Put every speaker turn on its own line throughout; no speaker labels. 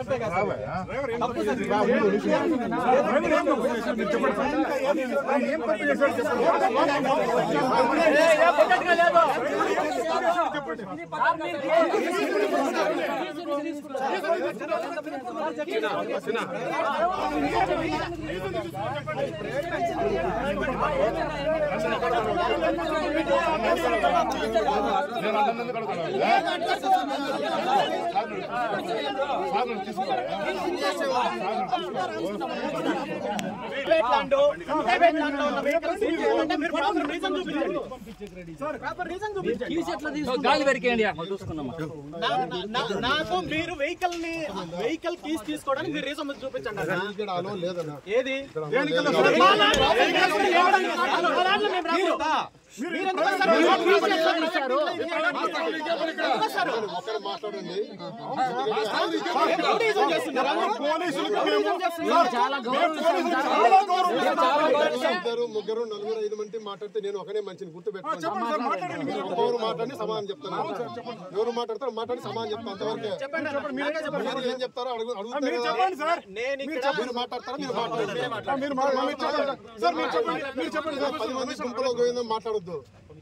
నేను అన్నందుకు అడుగుతాను. సాగులు తీసుకోవాలి.
ప్రైవేట్ ల్యాండ్ ప్రైవేట్ ల్యాండ్ లో ఉన్న వెహికల్స్ ఏం చేయాలంటే మీరు ప్రాపర్ రీజన్ చూపించండి ప్రాపర్ రీజన్ చూపించండి
గాలి పెరికేయండి చూసుకున్నాం
నా- నా- నా- నాకు మీరు వెహికల్ ని వెహికల్ కీస్ తీసుకోవడానికి మీరు రీజన్ చూపించండి అన్న.
ఇక్కడ అలో లేదన్నా
ఏది
దేనికన్నా
మీరు మీరు ఎందుకు వస్తారు?
ఒక్కడ మాట్లాడండి
రౌడీజం చేస్తున్నారా? రౌడీజం చేస్తున్నారా?
ఇద్దరు ముగ్గురు నలుగురు ఐదు మంది మాట్లాడితే నేను ఒకనే మంచిని గుర్తు పెట్టుకోండి మీరు ఒక్కొక్కరు మాట్లాడి సమాధానం చెప్తాను ఎవరు మాట్లాడతారో మాట్లాడి సమాధానం చెప్తాను అంతవరకే
చెప్పండి
మీరు ఏం చెప్తారో అడుగు అడుగుతారు కదా.
నేను ఇక్కడ
మీరు మాట్లాడతారా మీరు మాట్లాడతారు పది మంది గుంపులో గోవిందం మాట్లాడొద్దు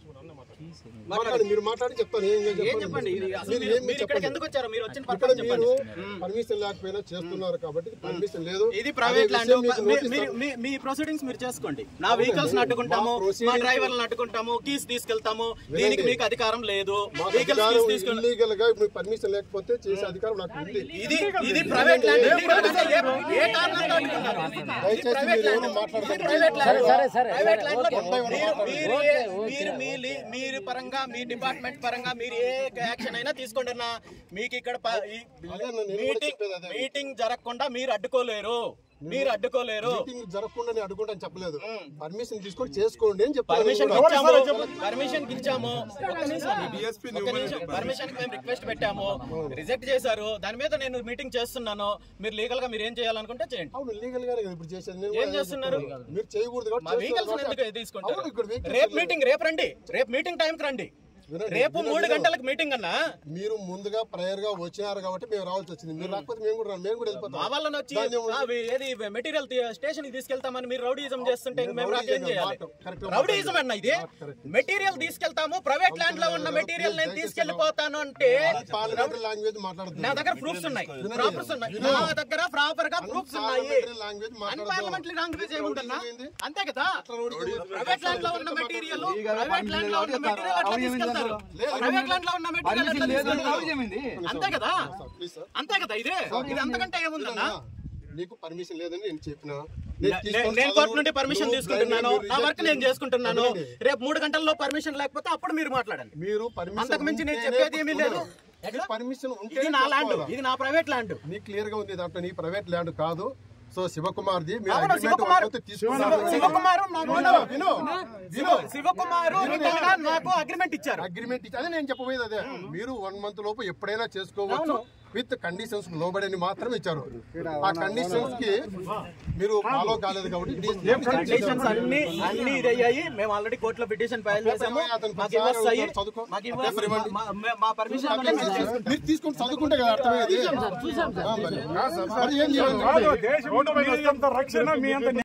మాట్లాడి మీరు మాట్లాడి చెప్తాను ఏం
ఏం
చెప్పండి
చెప్పండి ఇది అసలు
మీరు
మీరు-
ఏం
మీరు ఇక్కడికి
చెప్పండి
ఎందుకు వచ్చారు మీరు వచ్చిన
ఇక్కడ
పర్పస్
మీరు
చెప్పండి
పర్మిషన్ లేకపోయినా చేస్తున్నారు కాబట్టి పర్మిషన్ లేదు
ఇది ప్రైవేట్
అదే
ల్యాండ్
విషయం మీకు
మీ-
నోటీస్
మీరు- మీ- మీ ప్రొసీడింగ్స్ మీరు చేసుకోండి నా వెహికల్స్ అడ్డుకుంటాము
మా
మా
proceedings-
డ్రైవర్లను అడ్డుకుంటాము కీస్ తీసుకెళ్తాము దీనికి
వినండి.
మీకు అధికారం లేదు
మాకు
వెహికల్స్
అధికారం
కీస్ తీసుకెళ్ళి
ఇల్లీగల్ గా మీకు పర్మిషన్ లేకపోతే చేసే అధికారం నాకు ఉంది
ఇది ఇది ప్రైవేట్ ల్యాండ్ ఇది అంటే ఏ- ఏ కారణంతో అడ్డుకున్నారు ఇది
దయచేసి
ప్రైవేట్
మీరు
ల్యాండ్
ఎవరు మాట్లాడకండి.
ప్రైవేట్ ల్యాండ్
సరే, సరే,
ప్రైవేట్
సరే.
ల్యాండ్ లో
ఓకే,
మీరు మీరు ఏ- మీరు మీ లి- మీరు పరంగా మీ డిపార్ట్మెంట్ పరంగా మీరు ఏ యాక్షన్ అయినా తీసుకోండి అన్న మీకు ఇక్కడ ప- ఈ
అదే అన్న, నేను కూడా
మీటింగ్
చెప్పేది అదే.
మీటింగ్ జరగకుండా మీరు అడ్డుకోలేరు మీరు అడ్డుకోలేరు
మీటింగ్ జరగకుండా నేను అడుగుంటాను చెప్పలేదు పర్మిషన్ తీసుకొని చేసుకోండి అని చెప్పాను
పర్మిషన్
నేను కూడా.
ఇచ్చాము పర్మిషన్ ఇచ్చాము ఒక్క నిమిషం. ఒక్క నిమిషం పర్మిషన్ మేము రిక్వెస్ట్ పెట్టాము రిజెక్ట్ చేశారు దాని మీద నేను మీటింగ్ చేస్తున్నాను మీరు లీగల్ గా మీరు ఏం చేయాలనుకుంటే చేయండి
అవును లీగల్ గానే కదా ఇప్పుడు చేసేది నేను
ఏం
కూడా
చేస్తున్నారు?
చెప్తున్నాను. మీరు చేయకూడదు కాబట్టి
మా వెహికల్స్
చేస్తున్నారు
ఎందుకు
కాబట్టి-
తీసుకుంటారు
అవును, ఇక్కడ vehicles
రేపు
లేవు.
మీటింగ్ రేపు రండి రేపు మీటింగ్ టైంకి రండి
వినండి,
రేపు
వినండి,
మూడు
వినండి.
గంటలకు మీటింగ్ అన్నా
మీరు ముందుగా ప్రయర్ గా వచ్చినారు కాబట్టి మేము రావాల్సి వచ్చింది మీరు రాకపోతే మేము కూడా రాం. మేము కూడా
మా
వెళ్ళిపోతాం
వాళ్ళని వచ్చి
దాన్ని ఏమో-
ఆ, వి- ఏది మెటీరియల్ స్టేషన్ కి తీసుకెళ్తామని మీరు రౌడీజం చేస్తుంటే ఇంక మేము రాకేం చేయాలి
మాట, correct గా
రౌడీజం అన్న ఇది మెటీరియల్ తీసుకెళ్తాము ప్రైవేట్ ల్యాండ్ లో ఉన్న మెటీరియల్ నేను తీసుకెళ్లిపోతాను అంటే
పార్లమెంటరీ లాంగ్వేజ్ మాట్లాడదు
నా దగ్గర ప్రూఫ్స్ ఉన్నాయి ప్రాపర్స్ ఉన్నాయి నా దగ్గర ప్రాపర్ గా ప్రూఫ్స్ ఉన్నాయి
లాంగ్వేజ్
అన్పార్లమెంటరీ లాంగ్వేజ్ ఏముందన్నా
ఏంది?
అంతే కదా ప్రైవేట్ ల్యాండ్ లో ఉన్న మెటీరియల్ ప్రైవేట్ ల్యాండ్ లో ఉన్న మెటీరియల్ అట్లా తీసుకెళ్తారు ప్రైవేట్ ల్యాండ్ లో ఉన్న మెటీరియల్ అట్లా తీసుకెళ్తారు అంతే కదా
ప్లీజ్ సార్
అంతే కదా ఇదే ఇది అంతకంటే ఏముందన్నా
నీకు పర్మిషన్ లేదని నేను చెప్పిన
నే- నేను కోర్టు నుండి పర్మిషన్ తీసుకుంటున్నాను నా వర్క్ నేను చేసుకుంటున్నాను రేపు మూడు గంటల్లో పర్మిషన్ లేకపోతే అప్పుడు మీరు మాట్లాడండి
మీరు పర్మిషన్
అంతకు మించి నేను చెప్పేది ఏమీ లేదు ఎట్లా?
పర్మిషన్ ఉంటే
ఇది నా ల్యాండ్ ఇది నా ప్రైవేట్ ల్యాండ్
నీ క్లియర్ గా ఉంది దాంట్లో నీ ప్రైవేట్ ల్యాండ్ కాదు సో శివకుమార్ ది మీరు
అవును,
agreement
శివకుమార్.
వర్క్ తీసుకున్నారు.
శివకుమారు నాకు
విను, విను, విను.
శివకుమారు నిజంగా నాకు అగ్రిమెంట్ ఇచ్చారు
అగ్రిమెంట్ ఇచ్చి అదే నేను చెప్పబోయేది అదే మీరు వన్ మంత్ లోపు ఎప్పుడైనా చేసుకోవచ్చు విత్ కండిషన్స్ లోబడని మాత్రం ఇచ్చారు ఆ కండిషన్స్ కి మీరు ఫాలో కాలేదు కాబట్టి
కండిషన్స్ అన్ని అన్ని ఇది అయ్యాయి మేము ఆల్రెడీ కోర్టులో పిటిషన్ ఫైల్ చేసాము
అతను
మాకు ఇవ్వచ్చు అయ్యి
చదువుకో.
మాకు ఇవ్వచ్చు మా- మా- మా పర్మిషన్
మీరు తీసుకొని చదువుకుంటే కదా అర్థమయ్యేది ఆ, మరి. మరి ఏం చేయాలి
కాదు, దేశం మీద మీ అంత రక్షణ మీ అంత